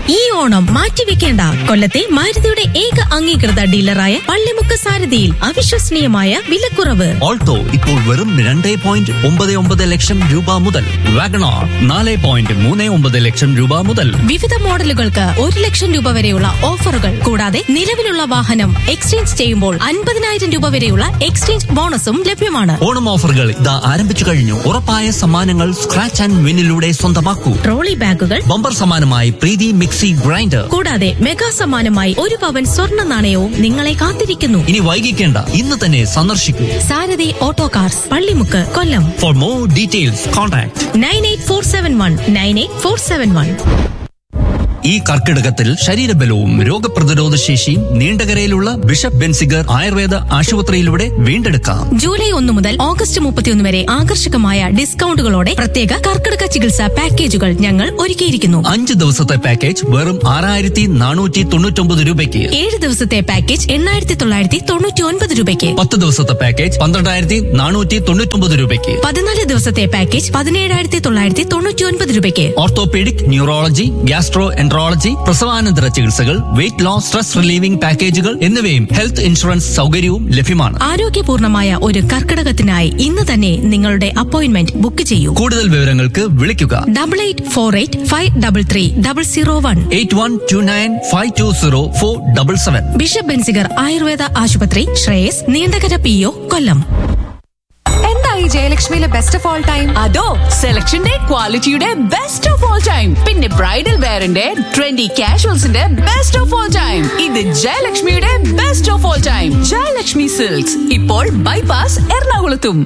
ഈ ഓണം മാറ്റിവെക്കേണ്ട കൊല്ലത്തെ മാരുതിയുടെ ഏക അംഗീകൃത ഡീലറായ പള്ളിമുക്ക് സാരഥിയിൽ അവിശ്വസനീയമായ വിലക്കുറവ് ഓൾട്ടോ ഇപ്പോൾ വെറും രണ്ട് പോയിന്റ് ഒമ്പത് ഒമ്പത് ലക്ഷം രൂപ മുതൽ വാഗണാർ നാല് പോയിന്റ് മൂന്ന് ഒമ്പത് ലക്ഷം രൂപ മുതൽ വിവിധ മോഡലുകൾക്ക് ഒരു ലക്ഷം രൂപ വരെയുള്ള ഓഫറുകൾ കൂടാതെ നിലവിലുള്ള വാഹനം എക്സ്ചേഞ്ച് ചെയ്യുമ്പോൾ അൻപതിനായിരം രൂപ വരെയുള്ള എക്സ്ചേഞ്ച് ബോണസും ലഭ്യമാണ് ഓണം ഓഫറുകൾ ഇതാ ആരംഭിച്ചു കഴിഞ്ഞു ഉറപ്പായ സമ്മാനങ്ങൾ സ്ക്രാച്ച് ആൻഡ് വിന്നിലൂടെ സ്വന്തമാക്കൂ ട്രോളി ബാഗുകൾ ബമ്പർ സമ്മാനമായി പ്രീതി മിക്സി ഗ്രൈൻഡർ കൂടാതെ മെഗാ സമ്മാനമായി ഒരു പവൻ സ്വർണ്ണ നാണയവും നിങ്ങളെ കാത്തിരിക്കുന്നു ഇനി വൈകിക്കേണ്ട ഇന്ന് തന്നെ സന്ദർശിക്കൂ Sarathi auto cars Pallimukku Kollam for more details contact nine eight four seven one nine eight four seven one ഈ കർക്കിടകത്തിൽ ശരീരബലവും രോഗപ്രതിരോധ ശേഷിയും നീണ്ടകരയിലുള്ള ബിഷപ്പ് ബെൻസിഗർ ആയുർവേദ ആശുപത്രിയിലൂടെ വീണ്ടെടുക്കാം ജൂലൈ ഒന്ന് മുതൽ ഓഗസ്റ്റ് മുപ്പത്തിയൊന്ന് വരെ ആകർഷകമായ ഡിസ്കൗണ്ടുകളോടെ പ്രത്യേക കർക്കിടക ചികിത്സാ പാക്കേജുകൾ ഞങ്ങൾ ഒരുക്കിയിരിക്കുന്നു അഞ്ച് ദിവസത്തെ പാക്കേജ് വെറും ആറായിരത്തി നാനൂറ്റി തൊണ്ണൂറ്റൊമ്പത് രൂപയ്ക്ക് ഏഴ് ദിവസത്തെ പാക്കേജ് എണ്ണായിരത്തി തൊള്ളായിരത്തി തൊണ്ണൂറ്റി ഒൻപത് രൂപയ്ക്ക് പത്ത് ദിവസത്തെ പാക്കേജ് പന്ത്രണ്ടായിരത്തി നാനൂറ്റി തൊണ്ണൂറ്റൊമ്പത് രൂപയ്ക്ക് പതിനാല് ദിവസത്തെ പാക്കേജ് പതിനേഴായിരത്തി തൊള്ളായിരത്തി തൊണ്ണൂറ്റി ഒൻപത് രൂപയ്ക്ക് ഓർത്തോപീഡിക് ന്യൂറോളജി ഗ്യാസ്ട്രോ എൻട്രോളജി പ്രസവാനന്തര ചികിത്സകൾ വെയിറ്റ് ലോസ് സ്ട്രെസ് റിലീവിംഗ് പാക്കേജുകൾ എന്നിവയും ഹെൽത്ത് ഇൻഷുറൻസ് സൗകര്യവും ലഭ്യമാണ് ആരോഗ്യപൂർണമായ ഒരു കർക്കിടകത്തിനായി ഇന്ന് തന്നെ നിങ്ങളുടെ അപ്പോയിന്റ്മെന്റ് ബുക്ക് ചെയ്യൂ കൂടുതൽ വിവരങ്ങൾക്ക് വിളിക്കുക double eight four eight five double three double zero one eight one two nine five two zero four double seven bishop Benziger Ayurveda ആശുപത്രി ശ്രേയസ് നീണ്ടകര പി ഒ കൊല്ലം എന്തായി ജയലക്ഷ്മിയിലെ ബെസ്റ്റ് ഓഫ് ഓൾ ടൈം അതോ സെലക്ഷന്റെ ക്വാളിറ്റിയുടെ ബെസ്റ്റ് ഓഫ് ഓൾ ടൈം പിന്നെ bridal വെയറിന്റെ trendy കാഷ്വൽസിന്റെ best of all time ഇത് ജയലക്ഷ്മിയുടെ best of all time Jayalakshmi silks ഇപ്പോൾ ബൈപാസ് എറണാകുളത്തും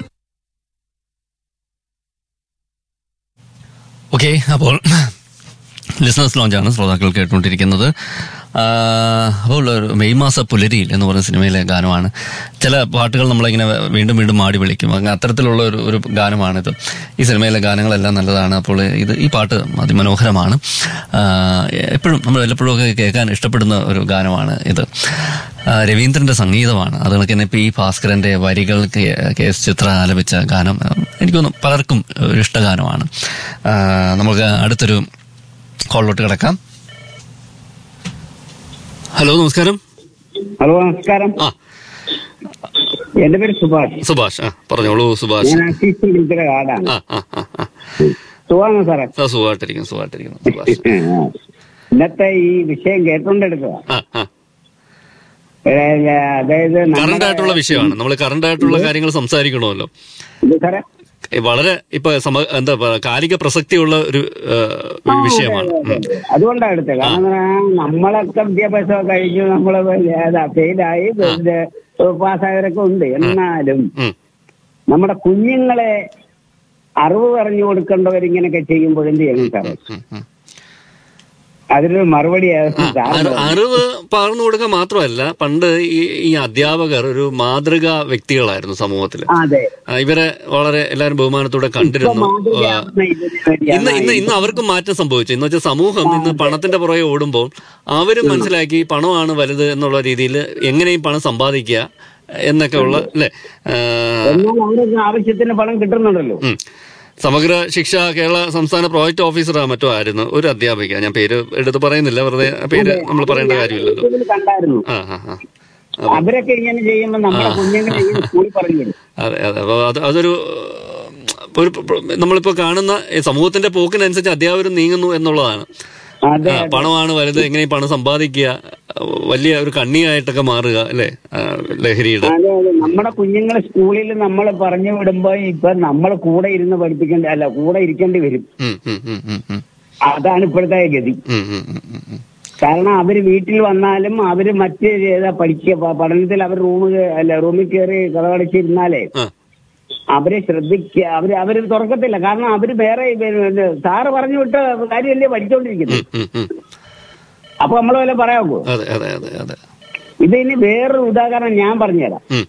ഓക്കെ അപ്പോൾ ലിസണേഴ്സ് ലോഞ്ചാണ് ശ്രോതാക്കൾ കേട്ടുകൊണ്ടിരിക്കുന്നത് ആ, അപ്പോൾ ഒരു മെയ് മാസ പുലരിയിൽ എന്ന് പറയുന്ന സിനിമയിലെ ഗാനമാണ് ചില പാട്ടുകൾ നമ്മളിങ്ങനെ വീണ്ടും വീണ്ടും മാടി വിളിക്കും അങ്ങനെ അത്തരത്തിലുള്ള ഒരു ഒരു ഗാനമാണിത് ഈ സിനിമയിലെ ഗാനങ്ങളെല്ലാം നല്ലതാണ് അപ്പോൾ ഇത് ഈ പാട്ട് അതിമനോഹരമാണ് ആ, എപ്പോഴും നമ്മൾ വല്ലപ്പോഴും ഒക്കെ കേൾക്കാൻ ഇഷ്ടപ്പെടുന്ന ഒരു ഗാനമാണ് ഇത് ആ, രവീന്ദ്രന്റെ സംഗീതമാണ് അത് കണക്ക് തന്നെ പി ഭാസ്കരന്റെ വരികൾ കെ- കെ എസ് ചിത്ര ആലപിച്ച ഗാനം ആ, എനിക്ക് തോന്നുന്നു പലർക്കും ഒരു ഇഷ്ടഗാനമാണ് ആ, നമുക്ക് അടുത്തൊരു കോളിലോട്ട് കിടക്കാം ഹലോ നമസ്കാരം ഹലോ നമസ്കാരം ആ എന്റെ പേര് സുഭാഷ് സുഭാഷ് ആ പറഞ്ഞോളൂ സുഭാഷ് ഞാൻ അസിസ്റ്റന്റ് വിളിക്കുന്ന കാർഡാണ് ആ ആ ആ ആ സുഖാണോ സാറേ ആ, സുഖമായിട്ടിരിക്കുന്നു സുഖമായിട്ടിരിക്കുന്നു സുഭാഷ് ഇന്നത്തെ ഈ വിഷയം കേട്ടോണ്ടെടുക്കുക ആ ആ അതായത് നമ്മുടെ- കറണ്ട് ആയിട്ടുള്ള വിഷയമാണ് നമ്മൾ കറണ്ട് ആയിട്ടുള്ള കാര്യങ്ങൾ സംസാരിക്കണമല്ലോ ഇത് സാറേ ഏ, വളരെ ഇപ്പൊ സമ എന്താ പറയാ കാലിക പ്രസക്തിയുള്ള ഒരു ഏ, ഒരു വിഷയമാണ് ഉം. അതുകൊണ്ടാണ് എടുത്തത് കാരണം എന്ന് പറഞ്ഞാൽ നമ്മളൊക്കെ വിദ്യാഭ്യാസം കഴിഞ്ഞു നമ്മള് ഫെയിലായി പാസ്സായവരൊക്കെ ഉണ്ട് എന്നാലും ഉം. നമ്മുടെ കുഞ്ഞുങ്ങളെ അറിവ് പറഞ്ഞു കൊടുക്കേണ്ടവരിങ്ങനെയൊക്കെ ചെയ്യുമ്പോൾ എന്ത് ചെയ്യണം സാറേ ഉം, ഉം. അതിനൊരു മറുപടിയായിരുന്നു സാറ് അറി- അറിവ് പകർന്നു കൊടുക്കുക മാത്രമല്ല പണ്ട് ഈ ഈ അധ്യാപകർ ഒരു മാതൃകാ വ്യക്തികളായിരുന്നു സമൂഹത്തിൽ അതെ ഇവരെ വളരെ എല്ലാവരും ബഹുമാനത്തോടെ കണ്ടിരുന്നു ആ, ഇന്ന് ഇന്ന് ഇന്ന് അവർക്കും മാറ്റം സംഭവിച്ചു എന്ന് വെച്ചാൽ സമൂഹം ഇന്ന് പണത്തിന്റെ പുറകെ ഓടുമ്പോൾ അവരും മനസ്സിലാക്കി പണമാണ് വലുത് എന്നുള്ള രീതിയിൽ എങ്ങനെയും പണം സമ്പാദിക്കുക എന്നൊക്കെ ഉള്ള അല്ലെ എന്നാൽ അവർക്ക് ആവശ്യത്തിന് പണം കിട്ടുന്നുണ്ടല്ലോ സമഗ്ര ശിക്ഷ കേരള സംസ്ഥാന പ്രോജക്ട് ഓഫീസറാ മറ്റോ ആയിരുന്നു ഒരു അധ്യാപിക ഞാൻ പേര് എടുത്ത് പറയുന്നില്ല വെറുതെ ആ പേര് നമ്മൾ പറയേണ്ട കാര്യമില്ലല്ലോ ഇതിൽ കണ്ടായിരുന്നു ആ ആ ആ അവരൊക്കെ ഇങ്ങനെ ചെയ്യുമ്പോൾ നമ്മുടെ കുഞ്ഞുങ്ങളെ ഈ സ്കൂളിൽ പറഞ്ഞു വിടും അതെ അതെ അപ്പൊ അത് അതൊരു ഏഹ്, ഒരു പ്ര- പ്ര- നമ്മളിപ്പോ കാണുന്ന ഈ സമൂഹത്തിന്റെ പോക്കിനനുസരിച്ച് അധ്യാപകരും നീങ്ങുന്നു എന്നുള്ളതാണ് അതെ ആ, പണമാണ് വലുത് എങ്ങനെ പണം സമ്പാദിക്കുക വലിയ ഒരു കണ്ണിയായിട്ടൊക്കെ മാറുക അല്ലെ ലഹരിയുടെ അതെ അതെ നമ്മുടെ കുഞ്ഞുങ്ങളെ സ്കൂളിൽ നമ്മൾ പറഞ്ഞു വിടുമ്പോ ഇപ്പൊ നമ്മൾ കൂടെ ഇരുന്ന് പഠിപ്പിക്കേണ്ട അല്ല കൂടെ ഇരിക്കേണ്ടി വരും ഉം, ഉം, ഉം, ഉം, ഉം. അതാണ് ഇപ്പോഴത്തെ ഗതി ഉം, ഉം, ഉം, ഉം, ഉം. കാരണം അവര് വീട്ടിൽ വന്നാലും അവര് മറ്റ് ഏതാ പഠിക്കുക പ- പഠനത്തിൽ അവർ റൂമിൽ അല്ല റൂമിൽ കയറി കഥകടച്ചിരുന്നാലേ ആ, അവരെ ശ്രദ്ധിക്കുക അവര് അവര് തുറക്കത്തില്ല കാരണം അവര് വേറെ ഇത് സാറ് പറഞ്ഞു വിട്ട കാര്യമല്ലേ പഠിച്ചോണ്ടിരിക്കുന്നത് ഉം, ഉം. അപ്പൊ നമ്മൾ വല്ല പറയാമോ അതെ അതെ അതെ അതെ ഇത് ഇനി വേറൊരു ഉദാഹരണം ഞാൻ പറഞ്ഞുതരാം ഉം,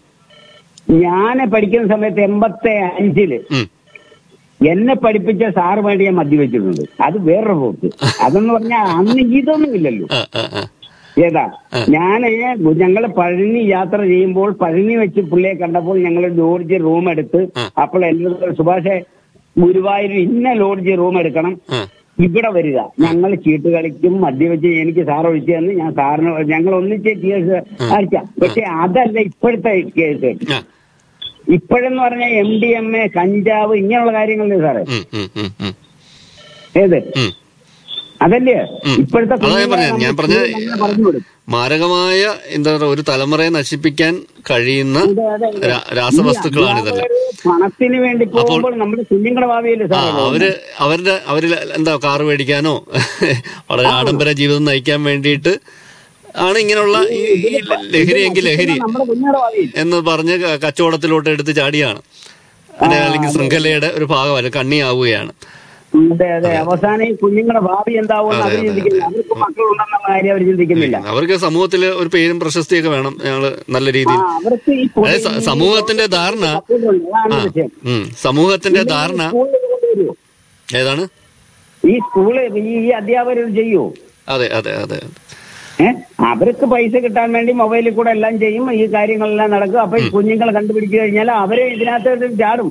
ഞാൻ പഠിക്കുന്ന സമയത്ത് എൺപത്തി അഞ്ചില് ഉം. എന്നെ പഠിപ്പിച്ച സാറ് വേണ്ടി ഞാൻ മദ്യവെച്ചിട്ടുണ്ട് അത് വേറൊരു പോക്ക് അതെന്ന് പറഞ്ഞാൽ അന്ന് ഇതൊന്നും ഇല്ലല്ലോ ആ, ആ, ആ. ഏതാ ഞാന് ഞങ്ങള് പഴനി യാത്ര ചെയ്യുമ്പോൾ പഴനി വെച്ച് പുള്ളിയെ കണ്ടപ്പോൾ ഞങ്ങൾ ലോഡ്ജ് റൂം എടുത്ത് അപ്പോൾ എന്റെ സുഭാഷെ ഗുരുവായൂർ ഇന്ന ലോഡ്ജ് റൂം എടുക്കണം ആ. ഇവിടെ വരിക ഞങ്ങൾ ചീട്ട് കളിക്കും മദ്യവെച്ച് എനിക്ക് സാർ ഒഴിച്ചു തന്ന് ഞാൻ സാറിന് ഞങ്ങൾ ഒന്നിച്ച് കേസ് അയക്കാം പക്ഷെ അതല്ല ഇപ്പോഴത്തെ കേസ് ആ ഇപ്പോഴെന്ന് പറഞ്ഞാൽ എം ഡി എം എ കഞ്ചാവ് ഇങ്ങനെയുള്ള കാര്യങ്ങളല്ലേ സാറേ ഉം, ഉം, ഉം, ഉം, ഏത് ഉം. അതല്ലേ ഉം. ഇപ്പോഴത്തെ അതാ ഞാൻ കുഞ്ഞുങ്ങളെ പറഞ്ഞത്. ഞാൻ നമ്മൾ പറഞ്ഞത് സ്കൂളിൽ തന്നെ പറഞ്ഞു വിടും. മാരകമായ എന്താ പറയുക ഒരു തലമുറയെ നശിപ്പിക്കാൻ കഴിയുന്ന അതെ, അതെ, അതെ. രാ- രാസവസ്തുക്കളാണ് ഇതെല്ലാം ഈ പണത്തിന് വേണ്ടി പോകുമ്പോൾ നമ്മുടെ കുഞ്ഞുങ്ങളുടെ ഭാവിയല്ലേ ആ സാറേ അവര് അവരുടെ അവര് എന്താ കാറ് മേടിക്കാനോ വളരെ ആഡംബര ജീവിതം നയിക്കാൻ വേണ്ടിയിട്ട് ആണ് ഇങ്ങനെയുള്ള ഈ ഈ ലഹരിയെങ്കിൽ ലഹരി നമ്മുടെ കുഞ്ഞുങ്ങളുടെ ഭാവി എന്ന് പറഞ്ഞ് ക- കച്ചവടത്തിലോട്ട് എടുത്ത് ചാടിയാണ് അല്ലെ അല്ലെങ്കിൽ ശൃംഖലയുടെ ഒരു ഭാഗമല്ല കണ്ണിയാവുകയാണ് അതെ അതെ അവസാനം ഈ കുഞ്ഞുങ്ങളുടെ ഭാവി എന്താവും അവർ ചിന്തിക്കുന്നില്ല അവർക്ക് മക്കളുണ്ടെന്നുള്ള കാര്യം അവർ ചിന്തിക്കുന്നില്ല അവർക്ക് സമൂഹത്തിൽ ഒരു പേരും പ്രശസ്തിയൊക്കെ വേണം ഞങ്ങള് നല്ല ആ രീതിയിൽ അവർക്ക് ഈ അതായത് സ- സമൂഹത്തിന്റെ ധാരണ അതാണ് ആ, വിഷയം ഉം, സമൂഹത്തിന്റെ ധാരണ സ്കൂളിൽ ഇത് കൊണ്ടുവരുമോ? ഏതാണ് ഈ സ്കൂള് ഈ ഈ അധ്യാപകർ ഇത് ചെയ്യുമോ അതെ അതെ അതെ ഏഹ് അവർക്ക് പൈസ കിട്ടാൻ വേണ്ടി മൊബൈലിൽ കൂടെ എല്ലാം ചെയ്യും ഈ കാര്യങ്ങളെല്ലാം നടക്കും അപ്പൊ ഈ കുഞ്ഞുങ്ങളെ കണ്ടുപിടിച്ചു കഴിഞ്ഞാൽ അവരെ ഇതിനകത്ത് ചാടും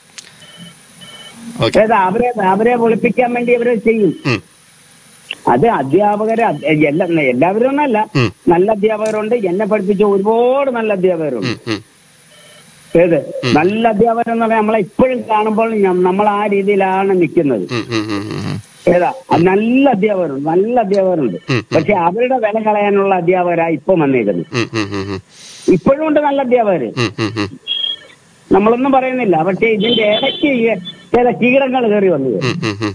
ഓക്കെ അതായത് അവരെ അവരെ ഒളിപ്പിക്കാൻ വേണ്ടി അവരെ ചെയ്യും ഉം. അത് അധ്യാപകരെ അത് എല്ലാ എല്ലാവരും ഒന്നല്ല ഉം. നല്ല അധ്യാപകരുണ്ട് എന്നെ പഠിപ്പിച്ച ഒരുപാട് നല്ല അധ്യാപകരുണ്ട് ഉം, ഉം. ഏത് നല്ല അധ്യാപകർ എന്ന് പറഞ്ഞാൽ നമ്മളെ ഇപ്പോഴും കാണുമ്പോൾ ഞ- നമ്മൾ ആ രീതിയിലാണ് നിൽക്കുന്നത് ഉം, ഉം, ഉം, ഉം, ഉം. ഏതാ അത് നല്ല അധ്യാപകരുണ്ട് നല്ല അധ്യാപകരുണ്ട് ഉം. പക്ഷെ അവരുടെ വില കളയാനുള്ള അധ്യാപകരാ ഇപ്പം വന്നേക്കുന്നത് ഉം, ഉം, ഉം, ഉം. ഇപ്പോഴും ഉണ്ട് നല്ല അധ്യാപകര് ഉം, ഉം, ഉം. നമ്മളൊന്നും പറയുന്നില്ല പക്ഷെ ഇതിന്റെ ഇടയ്ക്ക് ഈ ചില കീടങ്ങൾ കയറി വന്നത് ഉം, ഉം, ഉം.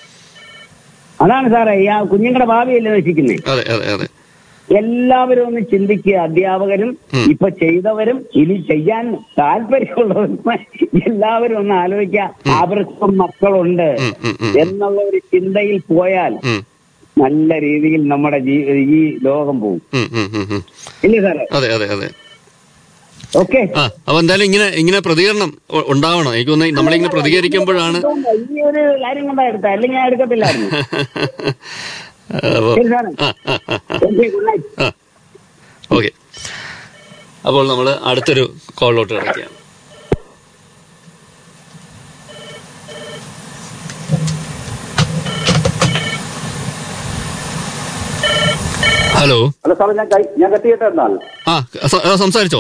അതാണ് സാറേ ഈ ആ കുഞ്ഞുങ്ങളുടെ ഭാവിയല്ലേ നശിക്കുന്നത് അതെ അതെ അതെ എല്ലാവരും ഒന്ന് ചിന്തിക്കുക അധ്യാപകരും ഉം. ഇപ്പൊ ചെയ്തവരും ഇനി ചെയ്യാൻ താല്പര്യമുള്ളവരും എല്ലാവരും ഒന്ന് ആലോചിക്കുക അവർക്കും മക്കളുണ്ട് ഉം, ഉം, ഉം. എന്നുള്ള ഒരു ചിന്തയിൽ പോയാൽ ഉം, നല്ല രീതിയിൽ നമ്മുടെ ജീ- ഈ ലോകം പോകും ഉം, ഉം, ഉം, ഉം. ഇല്ലേ സാറേ അതെ അതെ അതെ ഓക്കെ ആ അപ്പൊ എന്തായാലും ഇങ്ങനെ ഇങ്ങനെ പ്രതികരണം ഉ- ഉണ്ടാവണം എനിക്ക് തോന്നുന്നു നമ്മളിങ്ങനെ പ്രതികരിക്കുമ്പോഴാണ് ഈ ഒരു കാര്യം കൊണ്ടാ എടുത്ത അല്ലെങ്കിൽ ഞാൻ എടുക്കത്തില്ലായിരുന്നു അപ്പൊ- ശരി സാറേ ആ ആ ആ ആ. ഓക്കെ ഗുഡ് നൈറ്റ് ആ ഓക്കെ അപ്പോൾ നമ്മൾ അടുത്തൊരു കോളിലോട്ട് കിടക്കുകയാണ് ഹലോ അല്ല സാറേ ഞാൻ കൈ- ഞാൻ കത്തിയിട്ട് എന്നാൽ ആ സ- ആ, സംസാരിച്ചോ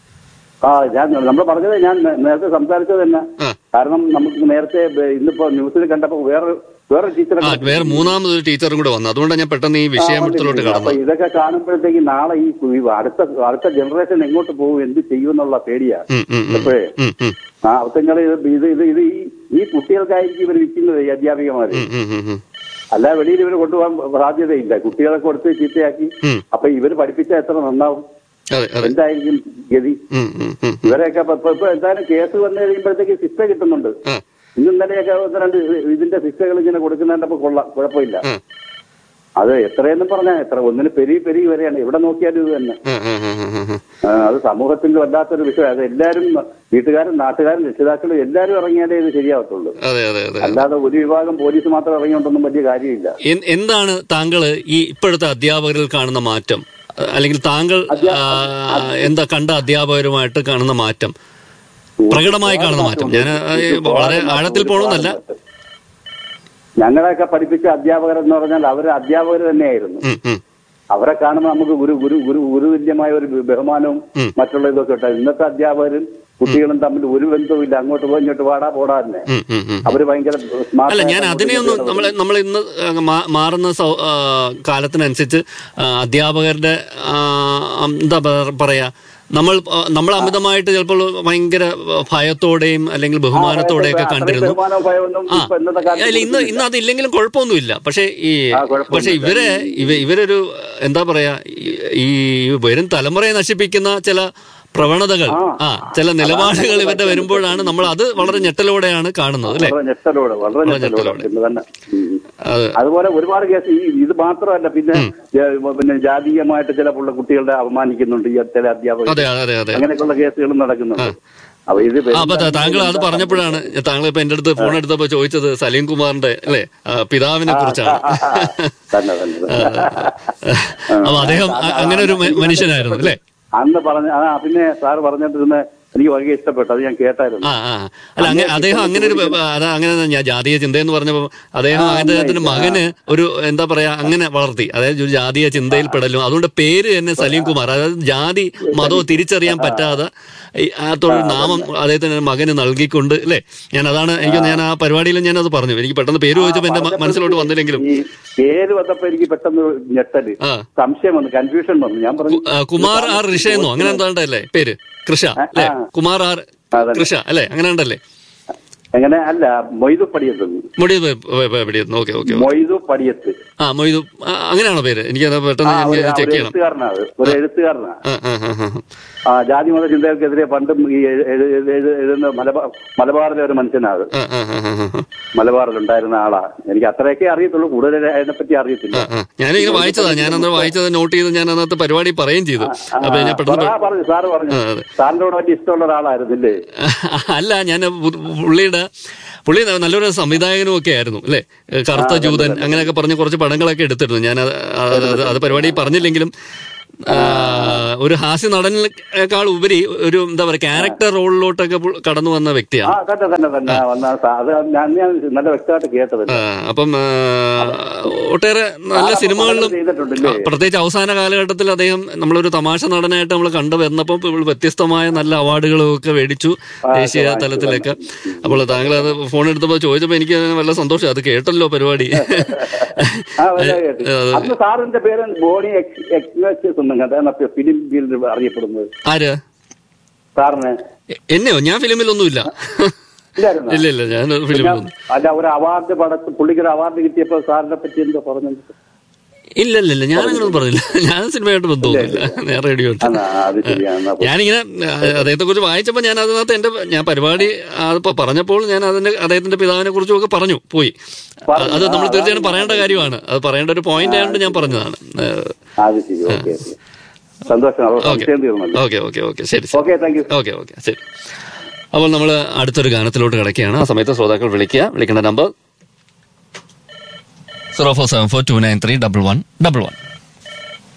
ആ ഞാൻ നമ്മൾ പറഞ്ഞത് ഞാൻ നേ- നേരത്തെ സംസാരിച്ചത് തന്നെ ആ. കാരണം നമുക്ക് നേരത്തെ ബ- ഇന്നിപ്പോ ന്യൂസിൽ കണ്ടപ്പോ വേറെ വേറെ ടീച്ചറെ ആ വേറെ മൂന്നാമതൊരു ടീച്ചറും കൂടെ വന്നു അതുകൊണ്ടാണ് ഞാൻ പെട്ടെന്ന് ഈ വിഷയത്തിലോട്ട് അപ്പൊ കടന്നത് ഇതൊക്കെ കാണുമ്പോഴത്തേക്ക് നാളെ ഈ കു- ഈ അടുത്ത അടുത്ത ജനറേഷൻ എങ്ങോട്ട് പോകും എന്ത് ചെയ്യുമെന്നുള്ള പേടിയാ ഉം, ഉം, ഉം. എപ്പോഴേ ഉം, ഉം, ആ അവസരങ്ങൾ ഇത് ഇത് ഇത് ഇത് ഈ ഈ കുട്ടികൾക്കായിരിക്കും ഇവർ വിൽക്കുന്നത് ഈ അധ്യാപികമാര് ഉം, ഉം, ഉം, ഉം. അല്ല വെളിയിൽ ഇവർ കൊണ്ടുപോകാൻ സാധ്യതയില്ല കുട്ടികളെ കൊടുത്ത് ചീത്തയാക്കി ഉം. അപ്പൊ ഇവര് പഠിപ്പിച്ചാൽ എത്ര നന്നാവും അതെ അതെ എന്തായിരിക്കും ഗതി ഉം, ഉം, ഉം, ഉം. ഇവരെയൊക്കെ ഇപ്പൊ- ഇപ്പൊ- ഇപ്പൊ എന്തായാലും കേസ് വന്നു കഴിയുമ്പോഴത്തേക്ക് ശിക്ഷ കിട്ടുന്നുണ്ട് ആ, ഇന്നും ഇന്നലെയൊക്കെ ഒന്ന് രണ്ട് ഇതിന്റെ ശിക്ഷകൾ ഇങ്ങനെ കൊടുക്കുന്നതിന്റെ കൊള്ളാം കുഴപ്പമില്ല ആ, അത് എത്രയെന്നും പറഞ്ഞാൽ എത്ര ഒന്നിന് പെരുകി പെരുകി വരെയാണ് എവിടെ നോക്കിയാലും ഇത് തന്നെ ആ, ആ, ആ, ആ, ആ. ആ, അത് സമൂഹത്തിന്റെ വല്ലാത്തൊരു വിഷയം അത് എല്ലാവരും വീട്ടുകാരും നാട്ടുകാരും രക്ഷിതാക്കളും എല്ലാവരും ഇറങ്ങിയാലേ ഇത് ശരിയാവത്തുള്ളൂ അതെ അതെ അതെ അല്ലാതെ ഒരു വിഭാഗം പോലീസ് മാത്രം ഇറങ്ങിയോണ്ടൊന്നും വലിയ കാര്യമില്ല എൻ- എന്താണ് താങ്കൾ ഈ ഇപ്പോഴത്തെ അധ്യാപകരിൽ കാണുന്ന മാറ്റം അഹ് അല്ലെങ്കിൽ താങ്കൾ ആ, എന്താ കണ്ട അധ്യാപകരുമായിട്ട് കാണുന്ന മാറ്റം പ്രകടമായി കാണുന്ന മാറ്റം ഞാൻ വളരെ ആഴത്തിൽ പോകണമെന്നല്ല ഞങ്ങളെയൊക്കെ പഠിപ്പിച്ച അധ്യാപകർ എന്ന് പറഞ്ഞാൽ അവർ അധ്യാപകർ തന്നെയായിരുന്നു ഉം, ഉം, അവരെ കാണുമ്പോൾ നമുക്ക് ഗുരു ഗുരു ഗുരു ഗുരുതുല്യമായ ഒരു ബഹുമാനവും ഉം. മറ്റുള്ള ഇതൊക്കെ ഉണ്ടായി ഇന്നത്തെ അധ്യാപകരും കുട്ടികളും തമ്മിൽ ഒരു ബന്ധവുമില്ല അങ്ങോട്ട് പോ ഇങ്ങോട്ട് പാടാ പോടാ തന്നെ ഉം, ഉം, ഉം. അവര് ഭയങ്കര smart അല്ല ഞാൻ ആയിട്ട് അതിനെയൊന്നും അങ്ങോട്ടും നമ്മൾ നമ്മൾ ഇന്ന് ആ, മാ- മാറുന്ന സൗ- ആ, കാലത്തിനനുസരിച്ച് ആ, അധ്യാപകരുടെ ആ, എന്താ പ- പറയാ നമ്മൾ ആ, നമ്മൾ അമിതമായിട്ട് ചിലപ്പോൾ ഭയങ്കര ഭയത്തോടെയും അല്ലെങ്കിൽ ബഹുമാനത്തോടെയൊക്കെ അത്രയും കണ്ടിരുന്നു ബഹുമാനവും ഭയവും ആ ഇപ്പൊ ഇന്നത്തെ കാലത്ത് അല്ല ഇന്ന് ഇന്ന് അതില്ലെങ്കിലും കുഴപ്പമൊന്നുമില്ല പക്ഷെ ഈ ആ, കുഴപ്പമൊന്നുമില്ല. പക്ഷെ ഇവരെ ഇവ ഇവരൊരു എന്താ പറയാ ഈ- ഈ വരും തലമുറയെ നശിപ്പിക്കുന്ന ചില പ്രവണതകൾ ആ. ആ ചില നിലപാടുകൾ ഇവരുടെ വരുമ്പോഴാണ് നമ്മൾ അത് വളരെ ഞെട്ടലോടെയാണ് കാണുന്നത് അല്ലെ വളരെ ഞെട്ടലോട് വളരെ വളരെ ഞെട്ടലോട് ഞെട്ടലോടെ. പിന്നെ തന്നെ ഉം. അത് അതുപോലെ ഒരുപാട് കേസ് ഈ ഇത് മാത്രമല്ല പിന്നെ ജ- പിന്നെ ജാതീയമായിട്ട് ചില പുള്ള കുട്ടികളുടെ അപമാനിക്കുന്നുണ്ട് ഈ ചില അധ്യാപകർ അതെ അതെ അതെ അങ്ങനെയൊക്കെയുള്ള കേസുകളും നടക്കുന്നുണ്ട് അപ്പൊ ഇത് ആ അപ്പൊ ത- താങ്കൾ അത് പറഞ്ഞപ്പോഴാണ് താങ്കൾ ഇപ്പൊ എന്റെ അടുത്ത് ഫോൺ എടുത്തപ്പോ ചോദിച്ചത് സലീം കുമാറിന്റെ അല്ലെ ആ, പിതാവിനെ കുറിച്ചാണ് തന്നെ തന്നെ തന്നെ. അപ്പൊ അദ്ദേഹം അ- അങ്ങനെ ഒരു മ- മനുഷ്യനായിരുന്നു അല്ലെ അന്ന് പറഞ്ഞ ആ പിന്നെ സാർ പറഞ്ഞിട്ടിരുന്ന എനിക്ക് വളരെ ഇഷ്ടപ്പെട്ടു അത് ഞാൻ കേട്ടായിരുന്നു ആ ആ അല്ല അങ്ങനെ അദ്ദേഹം അങ്ങനെ ഒരു അത് അങ്ങനെ ഞാൻ ജാതീയ ചിന്തയെന്ന് പറഞ്ഞപ്പോൾ അദ്ദേഹം അദ്ദേഹത്തിന്റെ മകന് ഒരു എന്താ പറയാ അങ്ങനെ വളർത്തി അതായത് ഒരു ജാതീയ ചിന്തയിൽ പെടലും അതുകൊണ്ട് പേര് തന്നെ സലീം കുമാർ അതായത് ജാതി മതവും തിരിച്ചറിയാൻ പറ്റാതെ ഈ അകത്തൊരു നാമം അദ്ദേഹത്തിന് മകന് നൽകിക്കൊണ്ട് അല്ലേ ഞാൻ അതാണ് എനിക്ക് ഞാൻ ആ പരിപാടിയിൽ ഞാൻ അത് പറഞ്ഞു എനിക്ക് പെട്ടെന്ന് പേര് ചോദിച്ചപ്പോൾ എന്റെ മ- മനസ്സിലോട്ട് വന്നില്ലെങ്കിലും ഈ പേര് വന്നപ്പോ എനിക്ക് പെട്ടെന്ന് ഒരു ഞെട്ടല് ആ. സംശയം വന്നു കൺഫ്യൂഷൻ വന്നു ഞാൻ പറഞ്ഞു ആ, കുമാർ ആർ ഋഷയെന്നോ അങ്ങനെ എന്താണ്ടല്ലേ പേര് കൃഷ അല്ലേ ആ. കുമാർ ആർ അതന്നെ. കൃഷ അല്ലേ അങ്ങനെ ഉണ്ടല്ലേ എങ്ങനെ അല്ല മൊയ്തു പടിയത്ത് മുടി എവിടെയായിരുന്നു ഓക്കെ ഓക്കെ മൊയ്തു പടിയത്ത് ആ മൊയ്തു ആ, അങ്ങനെയാണോ പേര് എനിക്കത് ആ, പെട്ടെന്ന് ഒരു ചെക്ക് ഒരു ചെയ്യണം എഴുത്തുകാരനാണ് ഒരു എഴുത്തുകാരനാണ് ആ, ആ, ആ, ആ. ആ ജാതി മത ചിന്തകൾക്കെതിരെ പണ്ടും ഈ എഴു- എഴു- എഴു- എഴുതുന്ന മലബാർ മലബാറിലെ ഒരു മനുഷ്യനാണ് ആ, ആ, ആ, ആ, ആ. മലബാറിൽ ഉണ്ടായിരുന്ന ആളാ എനിക്ക് അത്രയൊക്കെ അറിയത്തുള്ളൂ കൂടുതൽ അതിനെപ്പറ്റി അറിയത്തില്ല ആ, ആ. ഞാനിങ്ങനെ വായിച്ചതാ ഞാൻ അന്ന് വായിച്ചത് നോട്ട് ചെയ്ത് ഞാൻ അന്നത്തെ പരിപാടി പറയുകയും ചെയ്തു അപ്പൊ ഞാൻ പെട്ടെന്ന് ആ, പറഞ്ഞു സാറ് പറഞ്ഞു ആ, അതെ. സാറിനോട് വലിയ ഇഷ്ടമുള്ള ഒരാളായിരുന്നില്ലേ അല്ല ഞാൻ പു- പുള്ളിയുടെ പുള്ളി നല്ലൊരു സംവിധായകനും ഒക്കെ ആയിരുന്നു അല്ലേ കറുത്ത ജൂതൻ അങ്ങനെയൊക്കെ പറഞ്ഞ് കുറച്ച് പടങ്ങളൊക്കെ എടുത്തിരുന്നു ഞാൻ അത് അത് അത് പരിപാടി പറഞ്ഞില്ലെങ്കിലും ആ, ഒരു ഹാസ്യ നടനേക്കാൾ ഉപരി ഒരു എന്താ പറയുക ക്യാരക്ടർ റോളിലോട്ടൊക്കെ പു- കടന്നു വന്ന ആ വ്യക്തിയാണ് തന്നെ തന്നെ തന്നെ വന്ന സാ- അത് ഞാൻ ഞാൻ നല്ല വ്യക്തമായിട്ട് കേട്ടത് ആ, അപ്പം ആ, ഒട്ടേറെ നല്ല ആ, സിനിമകളിലും പടങ്ങൾ ചെയ്തിട്ടുണ്ടല്ലേ? ആ, പ്രത്യേകിച്ച് അവസാന കാലഘട്ടത്തിൽ അദ്ദേഹം നമ്മളൊരു തമാശ നടനായിട്ട് നമ്മൾ കണ്ടു വന്നപ്പോൾ ഇപ്പോൾ വ്യത്യസ്തമായ നല്ല അവാർഡുകളും ഒക്കെ മേടിച്ചു ദേശീയ വാങ്ങിച്ചു, തലത്തിലൊക്കെ അപ്പോൾ താങ്കൾ അത് ഫോൺ എടുത്തപ്പോൾ ചോദിച്ചപ്പോൾ എനിക്ക് വല്ല സന്തോഷം അത് കേട്ടല്ലോ പരിപാടി ആ, വളരെ കേട്ടു. അത് അന്ന് സാറിന്റെ പേര് ബോണി എക്സ്പ്രസ് ഒന്നും അതാണ് ഫിലിം ഫീൽഡിൽ അറിയപ്പെടുന്നത് ആര് സാറിന് എ- എന്നെയോ ഞാൻ ഫിലിമിലൊന്നുമില്ല ഇല്ലായിരുന്നോ? ഇല്ല ഇല്ല ഞാൻ ഫിലിമിലൊന്നും അല്ല ഒരു അവാർഡ് പടത്ത് പുള്ളിക്ക് ഒരു അവാർഡ് കിട്ടിയപ്പോ സാറിനെ പറ്റി എന്തോ പറഞ്ഞു ഇല്ല ഇല്ല ഇല്ല ഞാൻ അങ്ങനെ പറഞ്ഞില്ല ഞാൻ സിനിമയായിട്ട് ബന്ധമൊന്നുമില്ല ഞാൻ റേഡിയോ ആ, അത് ശരിയാണ് എന്നാ ഞാനിങ്ങനെ അദ്ദേഹത്തെ കുറിച്ച് വായിച്ചപ്പോൾ ഞാൻ അതിനകത്ത് എന്റെ ഞാൻ പരിപാടി അതിപ്പോ പറഞ്ഞപ്പോൾ ഞാൻ അതിന്റെ അദ്ദേഹത്തിന്റെ പിതാവിനെ കുറിച്ചും ഒക്കെ പറഞ്ഞു പോയി പറഞ്ഞു. അത് നമ്മൾ ആ, തീർച്ചയായും അതാണ് പറയേണ്ട കാര്യമാണ് അത് പറയേണ്ട ഒരു പോയിന്റ് ആയതുകൊണ്ട് ഞാൻ പറഞ്ഞതാണ് അത് ശരി ഓക്കെ ഓക്കെ സന്തോഷം അപ്പോൾ ഓക്കെ സംശയം തീർന്നല്ലോ ഓക്കെ ഓക്കെ ഓക്കെ ശരി okay thank you okay okay ശരി അപ്പോൾ നമ്മൾ അടുത്തൊരു ഗാനത്തിലോട്ട് കിടക്കുകയാണ് ആ സമയത്ത് ശ്രോതാക്കൾ വിളിക്കുക വിളിക്കേണ്ട number zero four seven four two nine three double one double one